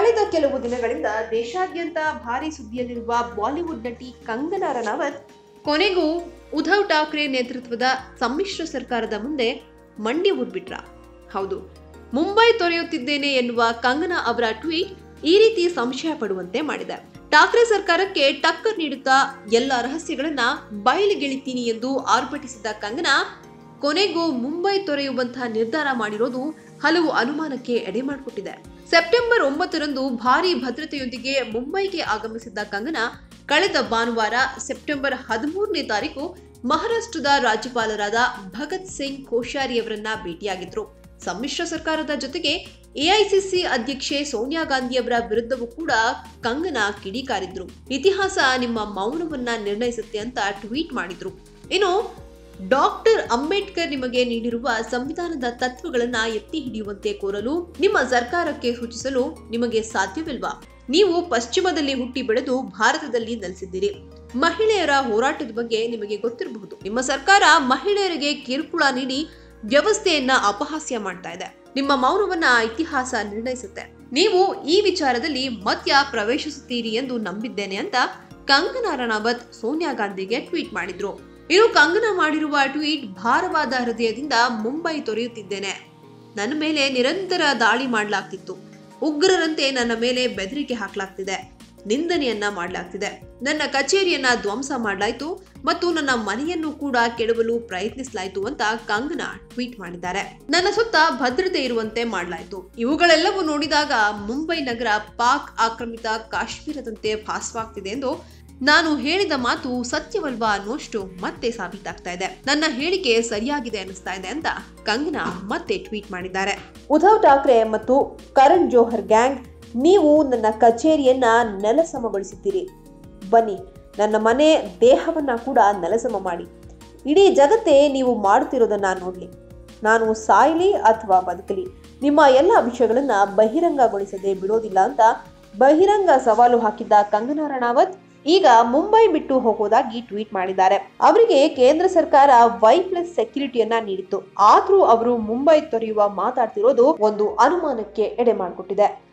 ಕಳೆದ ಕೆಲವು ದಿನಗಳಿಂದ ದೇಶಾದ್ಯಂತ ಭಾರಿ ಸುದ್ದಿಯಲ್ಲಿರುವ ಬಾಲಿವುಡ್ ನಟಿ ಕಂಗನಾ ರನಾವತ್ ಕೊನೆಗೂ ಉದ್ಧವ್ ಠಾಕ್ರೆ ನೇತೃತ್ವದ ಸಮ್ಮಿಶ್ರ ಸರ್ಕಾರದ ಮುಂದೆ ಮಂಡಿ ಊರ್ಬಿಟ್ರ ಹೌದು ಮುಂಬೈ ತೊರೆಯುತ್ತಿದ್ದೇನೆ ಎನ್ನುವ ಕಂಗನಾ ಅವರ ಟ್ವೀಟ್ ಈ ರೀತಿ ಸಂಶಯ ಪಡುವಂತೆ ಮಾಡಿದೆ ಠಾಕ್ರೆ ಸರ್ಕಾರಕ್ಕೆ ಟಕ್ಕರ್ ನೀಡುತ್ತಾ ಎಲ್ಲ ರಹಸ್ಯಗಳನ್ನ ಬಯಲಿಗೆಳಿತೀನಿ ಎಂದು ಆರ್ಭಟಿಸಿದ ಕಂಗನಾ ಕೊನೆಗೂ ಮುಂಬೈ ತೊರೆಯುವಂತಹ ನಿರ್ಧಾರ ಮಾಡಿರೋದು ಹಲವು ಅನುಮಾನಕ್ಕೆ ಎಡೆ ಮಾಡಿಕೊಟ್ಟಿದೆ ಸೆಪ್ಟೆಂಬರ್ ಒಂಬತ್ತರಂದು ಭಾರಿ ಭದ್ರತೆಯೊಂದಿಗೆ ಮುಂಬೈಗೆ ಆಗಮಿಸಿದ್ದ ಕಂಗನಾ ಕಳೆದ ಭಾನುವಾರ ಸೆಪ್ಟೆಂಬರ್ ಹದಿಮೂರನೇ ತಾರೀಕು ಮಹಾರಾಷ್ಟ್ರದ ರಾಜ್ಯಪಾಲರಾದ ಭಗತ್ ಸಿಂಗ್ ಕೋಶ್ಯಾರಿ ಅವರನ್ನ ಭೇಟಿಯಾಗಿದ್ರು ಸಮ್ಮಿಶ್ರ ಸರ್ಕಾರದ ಜೊತೆಗೆ ಎಐಸಿಸಿ ಅಧ್ಯಕ್ಷೆ ಸೋನಿಯಾ ಗಾಂಧಿ ಅವರ ವಿರುದ್ಧವೂ ಕೂಡ ಕಂಗನಾ ಕಿಡಿಕಾರಿದ್ರು ಇತಿಹಾಸ ನಿಮ್ಮ ಮೌನವನ್ನ ನಿರ್ಣಯಿಸುತ್ತೆ ಅಂತ ಟ್ವೀಟ್ ಮಾಡಿದ್ರು ಇನ್ನು ಡಾಕ್ಟರ್ ಅಂಬೇಡ್ಕರ್ ನಿಮಗೆ ನೀಡಿರುವ ಸಂವಿಧಾನದ ತತ್ವಗಳನ್ನ ಎತ್ತಿ ಹಿಡಿಯುವಂತೆ ಕೋರಲು ನಿಮ್ಮ ಸರ್ಕಾರಕ್ಕೆ ಸೂಚಿಸಲು ನಿಮಗೆ ಸಾಧ್ಯವಿಲ್ವಾ ನೀವು ಪಶ್ಚಿಮದಲ್ಲಿ ಹುಟ್ಟಿ ಬೆಳೆದು ಭಾರತದಲ್ಲಿ ನೆಲೆಸಿದ್ದೀರಿ ಮಹಿಳೆಯರ ಹೋರಾಟದ ಬಗ್ಗೆ ನಿಮಗೆ ಗೊತ್ತಿರಬಹುದು ನಿಮ್ಮ ಸರ್ಕಾರ ಮಹಿಳೆಯರಿಗೆ ಕಿರುಕುಳ ನೀಡಿ ವ್ಯವಸ್ಥೆಯನ್ನ ಅಪಹಾಸ್ಯ ಮಾಡ್ತಾ ಇದೆ ನಿಮ್ಮ ಮೌನವನ್ನ ಇತಿಹಾಸ ನಿರ್ಣಯಿಸುತ್ತೆ ನೀವು ಈ ವಿಚಾರದಲ್ಲಿ ಮಧ್ಯ ಪ್ರವೇಶಿಸುತ್ತೀರಿ ಎಂದು ನಂಬಿದ್ದೇನೆ ಅಂತ ಕಂಗನಾ ರಣಾವತ್ ಸೋನಿಯಾ ಗಾಂಧಿಗೆ ಟ್ವೀಟ್ ಮಾಡಿದ್ರು ಇನ್ನು ಕಂಗನಾ ಮಾಡಿರುವ ಟ್ವೀಟ್ ಭಾರವಾದ ಹೃದಯದಿಂದ ಮುಂಬೈ ತೊರೆಯುತ್ತಿದ್ದೇನೆ ನನ್ನ ಮೇಲೆ ನಿರಂತರ ದಾಳಿ ಮಾಡಲಾಗ್ತಿತ್ತು ಉಗ್ರರಂತೆ ನನ್ನ ಮೇಲೆ ಬೆದರಿಕೆ ಹಾಕಲಾಗ್ತಿದೆ ನಿಂದನೆಯನ್ನ ಮಾಡಲಾಗ್ತಿದೆ ನನ್ನ ಕಚೇರಿಯನ್ನ ಧ್ವಂಸ ಮಾಡಲಾಯಿತು ಮತ್ತು ನನ್ನ ಮನೆಯನ್ನು ಕೂಡ ಕೆಡವಲು ಪ್ರಯತ್ನಿಸಲಾಯಿತು ಅಂತ ಕಂಗನಾ ಟ್ವೀಟ್ ಮಾಡಿದ್ದಾರೆ ನನ್ನ ಸುತ್ತ ಭದ್ರತೆ ಇರುವಂತೆ ಮಾಡಲಾಯಿತು ಇವುಗಳೆಲ್ಲವೂ ನೋಡಿದಾಗ ಮುಂಬೈ ನಗರ ಪಾಕ್ ಆಕ್ರಮಿತ ಕಾಶ್ಮೀರದಂತೆ ಭಾಸವಾಗ್ತಿದೆ ಎಂದು ನಾನು ಹೇಳಿದ ಮಾತು ಸತ್ಯವಲ್ವಾ ಅನ್ನುವಷ್ಟು ಮತ್ತೆ ಸಾಬೀತಾಗ್ತಾ ಇದೆ ನನ್ನ ಹೇಳಿಕೆ ಸರಿಯಾಗಿದೆ ಅನಿಸ್ತಾ ಇದೆ ಅಂತ ಕಂಗನಾ ಮತ್ತೆ ಟ್ವೀಟ್ ಮಾಡಿದ್ದಾರೆ ಉದ್ಧವ್ ಠಾಕ್ರೆ ಮತ್ತು ಕರಣ್ ಜೋಹರ್ ಗ್ಯಾಂಗ್ ನೀವು ನನ್ನ ಕಚೇರಿಯನ್ನ ನೆಲಸಮಗೊಳಿಸಿದ್ದೀರಿ ಬನ್ನಿ ನನ್ನ ಮನೆ ದೇಹವನ್ನ ಕೂಡ ನೆಲಸಮ ಮಾಡಿ ಇಡೀ ಜಗತ್ತೇ ನೀವು ಮಾಡುತ್ತಿರೋದನ್ನ ನೋಡ್ಲಿ ನಾನು ಸಾಯ್ಲಿ ಅಥವಾ ಬದುಕಲಿ ನಿಮ್ಮ ಎಲ್ಲ ವಿಷಯಗಳನ್ನ ಬಹಿರಂಗಗೊಳಿಸದೆ ಬಿಡೋದಿಲ್ಲ ಅಂತ ಬಹಿರಂಗ ಸವಾಲು ಹಾಕಿದ್ದ ಕಂಗನಾ ರಣಾವತ್ ಈಗ ಮುಂಬೈ ಬಿಟ್ಟು ಹೋಗೋದಾಗಿ ಟ್ವೀಟ್ ಮಾಡಿದ್ದಾರೆ ಅವರಿಗೆ ಕೇಂದ್ರ ಸರ್ಕಾರ ವೈ ಪ್ಲಸ್ ಸೆಕ್ಯೂರಿಟಿಯನ್ನ ನೀಡಿತ್ತು ಆದ್ರೂ ಅವರು ಮುಂಬೈ ತೊರೆಯುವ ಮಾತಾಡ್ತಿರೋದು ಒಂದು ಅನುಮಾನಕ್ಕೆ ಎಡೆ ಮಾಡಿಕೊಟ್ಟಿದೆ